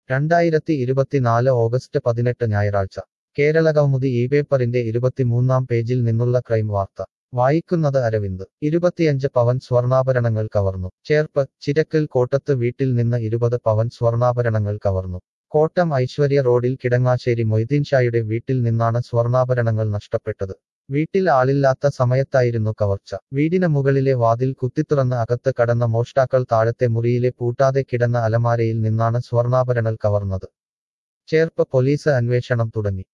രണ്ടായിരത്തി ഇരുപത്തിനാല് ഓഗസ്റ്റ് പതിനെട്ട് ഞായറാഴ്ച കേരളകൗമുദി ഈ പേപ്പറിന്റെ ഇരുപത്തിമൂന്നാം പേജിൽ നിന്നുള്ള ക്രൈം വാർത്ത വായിക്കുന്നത് അരവിന്ദ് ഇരുപത്തിയഞ്ച് പവൻ സ്വർണ്ണാഭരണങ്ങൾ കവർന്നു ചേർപ്പ് ചിരക്കൽ കോട്ടത്ത് വീട്ടിൽ നിന്ന് ഇരുപത് പവൻ സ്വർണ്ണാഭരണങ്ങൾ കവർന്നു കോട്ടം ഐശ്വര്യ റോഡിൽ കിടങ്ങാശ്ശേരി മൊയ്തീൻ ഷായുടെ വീട്ടിൽ നിന്നാണ് സ്വർണ്ണാഭരണങ്ങൾ നഷ്ടപ്പെട്ടത് വീട്ടിൽ ആളില്ലാത്ത സമയത്തായിരുന്നു കവർച്ച വീടിന് മുകളിലെ വാതിൽ കുത്തിത്തുറന്ന് അകത്ത് കടന്ന മോഷ്ടാക്കൾ താഴത്തെ മുറിയിലെ പൂട്ടാതെ കിടന്ന അലമാരയിൽ നിന്നാണ് സ്വർണ്ണാഭരണങ്ങൾ കവർന്നത് ചേർപ്പ് പോലീസ് അന്വേഷണം തുടങ്ങി